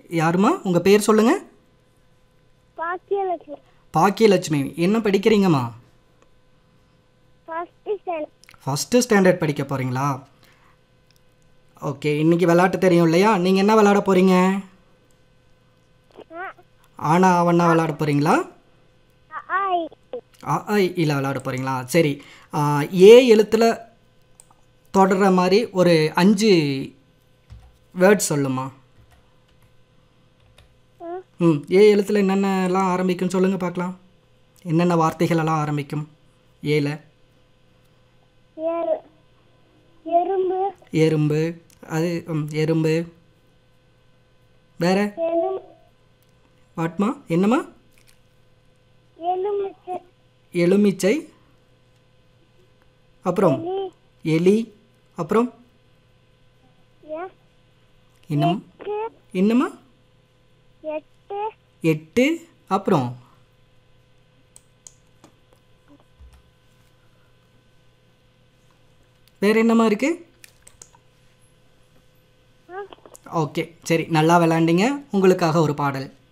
யாருமா உங்கள் பேர் சொல்லுங்கள் பாக்கியலட்சுமி பாக்கியலட்சுமி என்ன படிக்கிறீங்கம்மா ஃபர்ஸ்ட் ஸ்டாண்டர்ட் ஃபஸ்ட்டு ஸ்டாண்டர்ட் படிக்க போகிறீங்களா ஓகே இன்றைக்கி விளையாட்டு தெரியும் இல்லையா நீங்கள் என்ன விளையாட போகிறீங்க ஆனா அவனா விளையாட போகிறீங்களா ஐ ஆ ஐ இல்லை விளையாட போகிறீங்களா சரி ஆ, ஏ எழுத்தில் தொடர்ற மாதிரி ஒரு அஞ்சு வேர்ட்ஸ் சொல்லுமா ம் ஏ எழுத்தில் என்னென்னலாம் ஆரம்பிக்கும் சொல்லுங்கள் பார்க்கலாம் என்னென்ன வார்த்தைகள் எல்லாம் ஆரம்பிக்கும் ஏல எரு எறும்பு எறும்பு அது ம், எறும்பு வேற எலும் வாட்மா என்னம்மா எலுமிச்சை எலுமிச்சை அப்புறம் எலி எலி அப்புறம் எ இன்னும் எட்டு என்னம்மா எட்டு எட்டு அப்புறம் வேற என்னம்மா இருக்கு ஓகே சரி நல்லா விளாண்டிங்க உங்களுக்காக ஒரு பாடல்